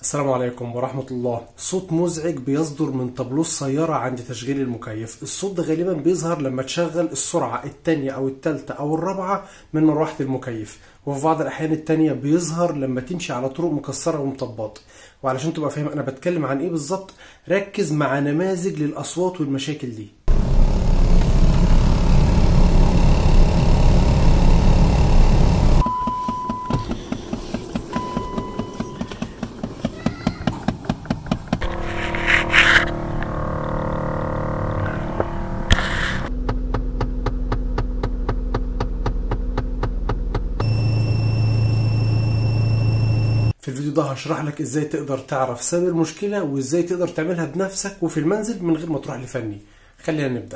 السلام عليكم ورحمة الله صوت مزعج بيصدر من طابلوه السيارة عند تشغيل المكيف الصوت ده غالبا بيظهر لما تشغل السرعة التانية أو التالتة أو الرابعة من مروحة المكيف وفي بعض الأحيان التانية بيظهر لما تمشي على طرق مكسرة ومطبات وعلشان تبقى فاهم أنا بتكلم عن إيه بالظبط ركز مع نماذج للأصوات والمشاكل دي في الفيديو ده هشرح لك ازاي تقدر تعرف سبب المشكلة وازاي تقدر تعملها بنفسك وفي المنزل من غير ما تروح لفني خلينا نبدأ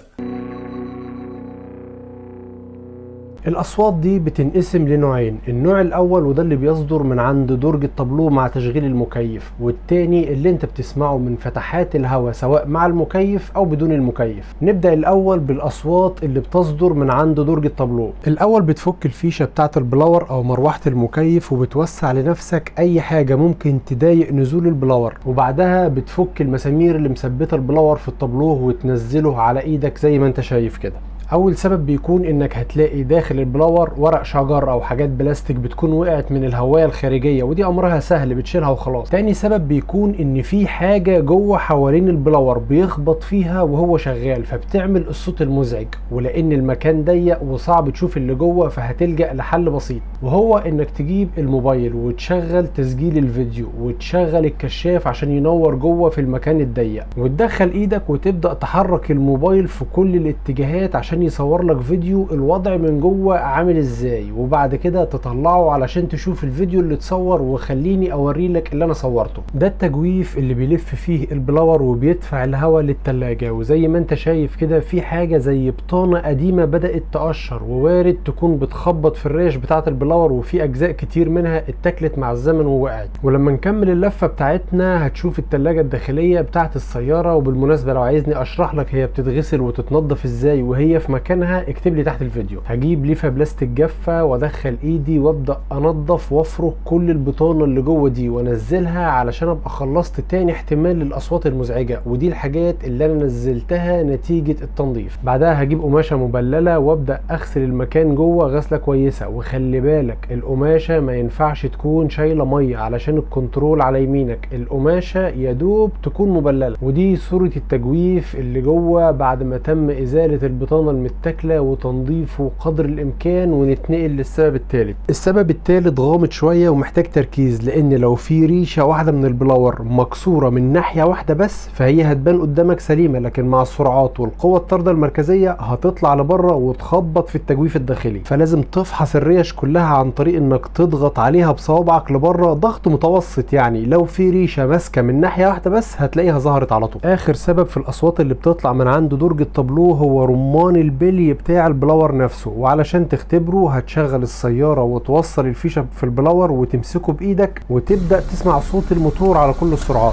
الأصوات دي بتنقسم لنوعين النوع الأول وده اللي بيصدر من عند درج الطابلوه مع تشغيل المكيف والتاني اللي انت بتسمعه من فتحات الهواء سواء مع المكيف أو بدون المكيف نبدأ الأول بالأصوات اللي بتصدر من عند درج الطابلوه الأول بتفك الفيشة بتاعة البلاور أو مروحة المكيف وبتوسع لنفسك أي حاجة ممكن تضايق نزول البلاور وبعدها بتفك المسامير اللي مثبتة البلاور في الطابلوه وتنزله على إيدك زي ما انت شايف كده اول سبب بيكون انك هتلاقي داخل البلاور ورق شجر او حاجات بلاستيك بتكون وقعت من الهوايه الخارجيه ودي امرها سهل بتشيلها وخلاص تاني سبب بيكون ان في حاجه جوه حوالين البلاور بيخبط فيها وهو شغال فبتعمل الصوت المزعج ولان المكان ضيق وصعب تشوف اللي جوه فهتلجا لحل بسيط وهو انك تجيب الموبايل وتشغل تسجيل الفيديو وتشغل الكشاف عشان ينور جوه في المكان الضيق وتدخل ايدك وتبدا تحرك الموبايل في كل الاتجاهات عشان عشان يصور لك فيديو الوضع من جوه عامل ازاي وبعد كده تطلعه علشان تشوف الفيديو اللي اتصور وخليني اوري لك اللي انا صورته ده التجويف اللي بيلف فيه البلاور وبيدفع الهواء للتلاجة وزي ما انت شايف كده في حاجة زي بطانة قديمة بدأت تقشر ووارد تكون بتخبط في الريش بتاعة البلاور وفي اجزاء كتير منها اتاكلت مع الزمن ووقعت ولما نكمل اللفة بتاعتنا هتشوف التلاجة الداخلية بتاعة السيارة وبالمناسبة لو عايزني اشرح لك هي بتتغسل وتتنضف ازاي وهي في مكانها اكتب لي تحت الفيديو هجيب ليفه بلاستيك جافه وادخل ايدي وابدا انضف وافرك كل البطانه اللي جوه دي وانزلها علشان ابقى خلصت تاني احتمال للاصوات المزعجه ودي الحاجات اللي انا نزلتها نتيجه التنظيف بعدها هجيب قماشه مبلله وابدا اغسل المكان جوه غسله كويسه وخلي بالك القماشه ما ينفعش تكون شايله ميه علشان الكنترول على يمينك القماشه يا دوب تكون مبلله ودي صوره التجويف اللي جوه بعد ما تم ازاله البطانه المتاكله وتنظيفه قدر الامكان ونتنقل للسبب الثالث السبب الثالث غامض شويه ومحتاج تركيز لان لو في ريشه واحده من البلاور مكسوره من ناحيه واحده بس فهي هتبان قدامك سليمه لكن مع السرعات والقوه الطارده المركزيه هتطلع لبره وتخبط في التجويف الداخلي فلازم تفحص الريش كلها عن طريق انك تضغط عليها بصوابعك لبره ضغط متوسط يعني لو في ريشه ماسكه من ناحيه واحده بس هتلاقيها ظهرت على طول اخر سبب في الاصوات اللي بتطلع من عند درج الطابلوه هو رمان البلي بتاع البلاور نفسه وعلشان تختبره هتشغل السيارة وتوصل الفيشة في البلاور وتمسكه بإيدك وتبدأ تسمع صوت الموتور على كل السرعات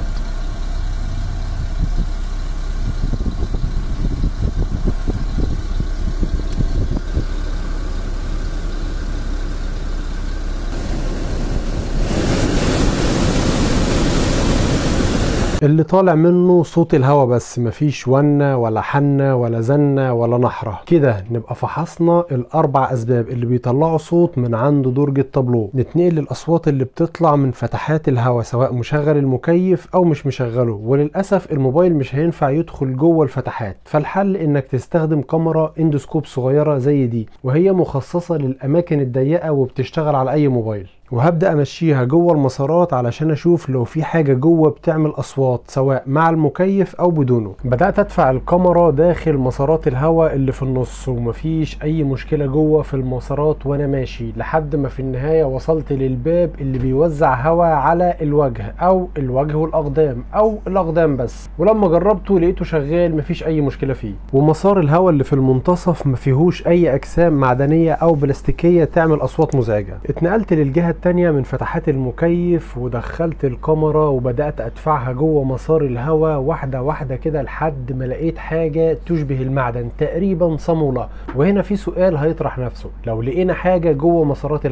اللي طالع منه صوت الهوا بس مفيش ونة ولا حنة ولا زنة ولا نحرة كده نبقى فحصنا الأربع أسباب اللي بيطلعوا صوت من عند درج الطابلوه نتنقل للأصوات اللي بتطلع من فتحات الهوا سواء مشغل المكيف أو مش مشغله وللأسف الموبايل مش هينفع يدخل جوه الفتحات فالحل إنك تستخدم كاميرا اندوسكوب صغيرة زي دي وهي مخصصة للأماكن الضيقة وبتشتغل على أي موبايل وهبدا امشيها جوه المسارات علشان اشوف لو في حاجه جوه بتعمل اصوات سواء مع المكيف او بدونه بدات ادفع الكاميرا داخل مسارات الهواء اللي في النص ومفيش اي مشكله جوه في المسارات وانا ماشي لحد ما في النهايه وصلت للباب اللي بيوزع هواء على الوجه او الوجه والاقدام او الاقدام بس ولما جربته لقيته شغال مفيش اي مشكله فيه ومسار الهواء اللي في المنتصف مفيهوش اي اجسام معدنيه او بلاستيكيه تعمل اصوات مزعجه اتنقلت للجهه التانية من فتحات المكيف ودخلت الكاميرا وبدأت أدفعها جوه مسار الهواء واحدة واحدة كده لحد ما لقيت حاجة تشبه المعدن تقريبا صامولة وهنا في سؤال هيطرح نفسه لو لقينا حاجة جوه مسارات الهواء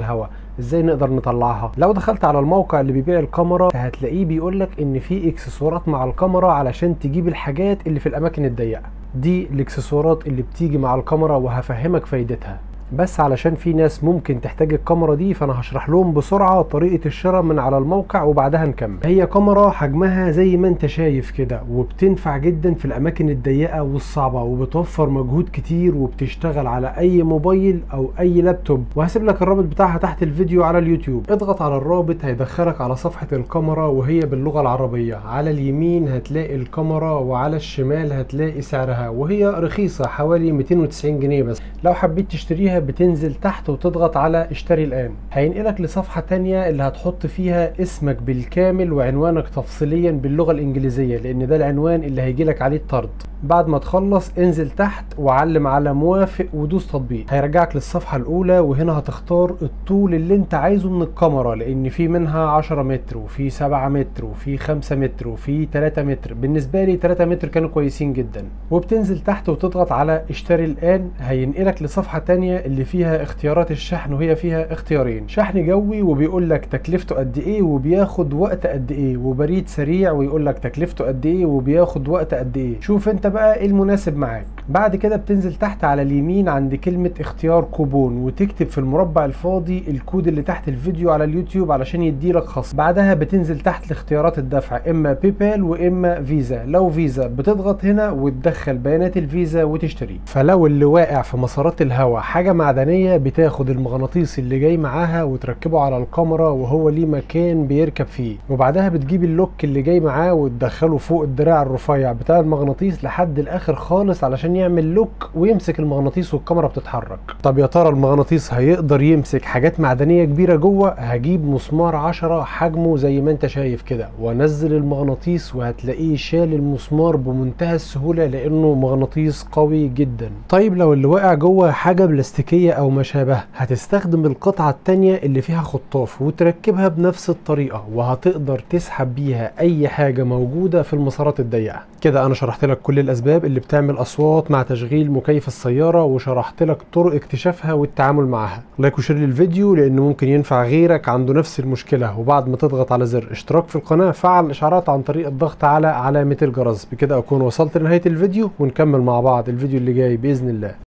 ازاي نقدر نطلعها لو دخلت على الموقع اللي بيبيع الكاميرا هتلاقيه بيقولك ان في اكسسوارات مع الكاميرا علشان تجيب الحاجات اللي في الاماكن الضيقه دي الاكسسوارات اللي بتيجي مع الكاميرا وهفهمك فايدتها بس علشان في ناس ممكن تحتاج الكاميرا دي فانا هشرح لهم بسرعه طريقه الشراء من على الموقع وبعدها نكمل هي كاميرا حجمها زي ما انت شايف كده وبتنفع جدا في الاماكن الضيقه والصعبه وبتوفر مجهود كتير وبتشتغل على اي موبايل او اي لابتوب وهسيب لك الرابط بتاعها تحت الفيديو على اليوتيوب اضغط على الرابط هيدخلك على صفحه الكاميرا وهي باللغه العربيه على اليمين هتلاقي الكاميرا وعلى الشمال هتلاقي سعرها وهي رخيصه حوالي 290 جنيه بس لو حبيت تشتريها بتنزل تحت وتضغط على اشتري الان هينقلك لصفحة تانية اللي هتحط فيها اسمك بالكامل وعنوانك تفصيليا باللغة الانجليزية لان ده العنوان اللي هيجيلك عليه الطرد بعد ما تخلص انزل تحت وعلم على موافق ودوس تطبيق هيرجعك للصفحة الاولى وهنا هتختار الطول اللي انت عايزه من الكاميرا لان في منها 10 متر وفي 7 متر وفي 5 متر وفي 3 متر بالنسبة لي 3 متر كانوا كويسين جدا وبتنزل تحت وتضغط على اشتري الان هينقلك لصفحة تانية اللي فيها اختيارات الشحن وهي فيها اختيارين شحن جوي وبيقول لك تكلفته قد ايه وبياخد وقت قد ايه وبريد سريع ويقول لك تكلفته قد ايه وبياخد وقت قد ايه شوف انت بقى ايه المناسب معاك بعد كده بتنزل تحت على اليمين عند كلمة اختيار كوبون وتكتب في المربع الفاضي الكود اللي تحت الفيديو على اليوتيوب علشان يديلك خصم بعدها بتنزل تحت لاختيارات الدفع اما بيبال واما فيزا لو فيزا بتضغط هنا وتدخل بيانات الفيزا وتشتري فلو اللي واقع في مسارات الهواء حاجة معدنية بتاخد المغناطيس اللي جاي معاها وتركبه على الكاميرا وهو ليه مكان بيركب فيه وبعدها بتجيب اللوك اللي جاي معاه وتدخله فوق الدراع الرفيع بتاع المغناطيس لحد الاخر خالص علشان يعمل لوك ويمسك المغناطيس والكاميرا بتتحرك طب يا ترى المغناطيس هيقدر يمسك حاجات معدنيه كبيره جوه هجيب مسمار 10 حجمه زي ما انت شايف كده وانزل المغناطيس وهتلاقيه شال المسمار بمنتهى السهوله لانه مغناطيس قوي جدا طيب لو اللي واقع جوه حاجه بلاستيكيه او ما شابه هتستخدم القطعه التانيه اللي فيها خطاف وتركبها بنفس الطريقه وهتقدر تسحب بيها اي حاجه موجوده في المسارات الضيقه كده انا شرحت لك كل الاسباب اللي بتعمل اصوات مع تشغيل مكيف السياره وشرحت لك طرق اكتشافها والتعامل معاها لايك وشير للفيديو لانه ممكن ينفع غيرك عنده نفس المشكله وبعد ما تضغط على زر اشتراك في القناه فعل الاشعارات عن طريق الضغط على علامه الجرس بكده اكون وصلت لنهايه الفيديو ونكمل مع بعض الفيديو اللي جاي باذن الله